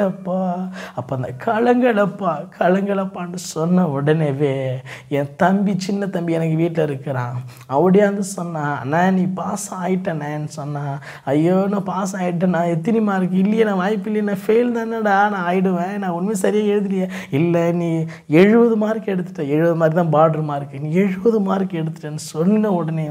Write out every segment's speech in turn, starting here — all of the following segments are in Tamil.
அப்பா அப்போ அந்த கலங்கலப்பா கலங்கலப்பான்னு சொன்ன உடனேவே என் தம்பி சின்ன தம்பி எனக்கு வீட்டில் இருக்கிறான் அப்படியாந்து சொன்னான் அண்ணா நீ பாஸ் ஆகிட்டேனேன்னு சொன்னான் ஐயோ நான் பாஸ் ஆகிட்டேண்ணா எத்தனை மார்க் இல்லையே நான் வாய்ப்பு இல்லையே நான் ஃபெயில் தானேடா நான் ஆகிடுவேன் நான் உண்மை சரியாக எழுதலையே இல்லை நீ எழுபது மார்க் எடுத்துட்ட எழுபது மார்க் தான் பார்டர் மார்க் நீ எழுபது மார்க் எடுத்துட்டேன்னு சொன்ன உடனே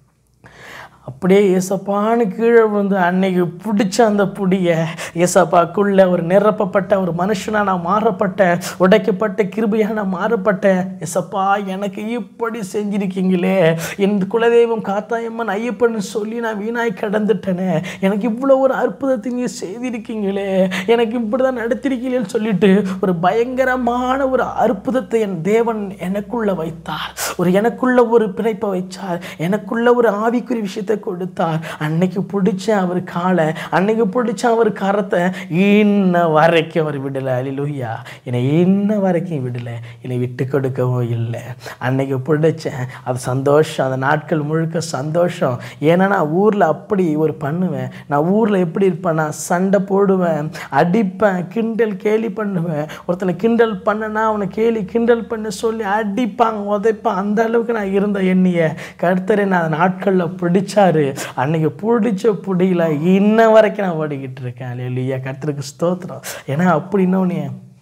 அப்படியே ஏசப்பான்னு கீழே விழுந்து அன்னைக்கு பிடிச்ச அந்த புடியை ஏசப்பாக்குள்ள ஒரு நிரப்பப்பட்ட ஒரு மனுஷனாக நான் மாறப்பட்டேன் உடைக்கப்பட்ட கிருபையாக நான் மாறப்பட்டேன் ஏசப்பா எனக்கு இப்படி செஞ்சிருக்கீங்களே என் குலதெய்வம் காத்தாயம்மன் ஐயப்பன் சொல்லி நான் வீணாய் கடந்துட்டேனே எனக்கு இவ்வளோ ஒரு அற்புதத்தை நீ செய்திருக்கீங்களே எனக்கு இப்படி தான் நடத்திருக்கீங்களேன்னு சொல்லிட்டு ஒரு பயங்கரமான ஒரு அற்புதத்தை என் தேவன் எனக்குள்ள வைத்தார் ஒரு எனக்குள்ள ஒரு பிணைப்பை வைச்சார் எனக்குள்ள ஒரு ஆவிக்குறி விஷயத்தை கொடுத்தார் அன்னைக்கு பிடிச்ச அவர் காலை அன்னைக்கு பிடிச்ச அவர் கரத்தை இன்ன வரைக்கும் அவர் விடலை அலிலுயா என்னை இன்ன வரைக்கும் விடலை என்னை விட்டு கொடுக்கவும் இல்லை அன்னைக்கு பிடிச்சேன் அது சந்தோஷம் அந்த நாட்கள் முழுக்க சந்தோஷம் ஏன்னா நான் ஊரில் அப்படி ஒரு பண்ணுவேன் நான் ஊரில் எப்படி இருப்பேன் நான் சண்டை போடுவேன் அடிப்பேன் கிண்டல் கேலி பண்ணுவேன் ஒருத்தனை கிண்டல் பண்ணனா அவனை கேலி கிண்டல் பண்ண சொல்லி அடிப்பாங்க உதைப்பான் அந்த அளவுக்கு நான் இருந்த எண்ணிய கர்த்தரை நான் அந்த நாட்களில் பிடிச்சாரு அன்னைக்கு பிடிச்ச புடியில இன்ன வரைக்கும் நான் ஓடிக்கிட்டு இருக்கேன் இல்லையா கர்த்தருக்கு ஸ்தோத்திரம் ஏன்னா அப்படி இன்னொன்று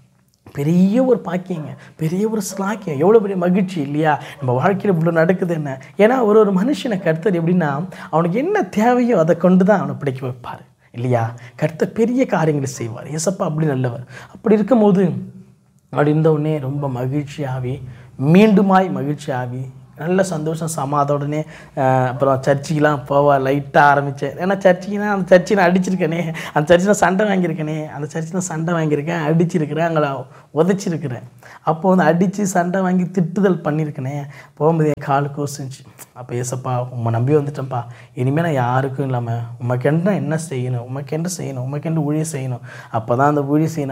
பெரிய ஒரு பாக்கியங்க பெரிய ஒரு ஸ்லாக்கியம் எவ்வளோ பெரிய மகிழ்ச்சி இல்லையா நம்ம வாழ்க்கையில் இவ்வளோ நடக்குது என்ன ஏன்னா ஒரு ஒரு மனுஷனை கர்த்தர் எப்படின்னா அவனுக்கு என்ன தேவையோ அதை கொண்டு தான் அவனை பிடிக்க வைப்பார் இல்லையா கர்த்தர் பெரிய காரியங்களை செய்வார் ஏசப்பா அப்படி நல்லவர் அப்படி இருக்கும்போது அப்படி இருந்த உடனே ரொம்ப மகிழ்ச்சியாகி மீண்டுமாய் மகிழ்ச்சியாகி நல்ல சந்தோஷம் சமாதோடனே அப்புறம் சர்ச்சுக்கெலாம் போவ லைட்டாக ஆரம்பித்தேன் ஏன்னா சர்ச்சுக்குனா அந்த சர்ச்சை நான் அடிச்சிருக்கேனே அந்த சர்ச்சில் சண்டை வாங்கியிருக்கேனே அந்த சர்ச்சில் சண்டை வாங்கியிருக்கேன் அடிச்சிருக்கிறேன் அங்கே உதச்சிருக்கிறேன் அப்போ வந்து அடித்து சண்டை வாங்கி திட்டுதல் பண்ணியிருக்கேனே போகும்போது என் கால் கோசிச்சு அப்போ ஏசப்பா உம்மை நம்பி வந்துட்டேன்ப்பா இனிமேல் நான் யாருக்கும் இல்லாமல் உமக்கென்று நான் என்ன செய்யணும் உமக்கென்று செய்யணும் உமக்கென்று ஊழியம் செய்யணும் அப்போ தான் அந்த ஊழியம் செய்யணும்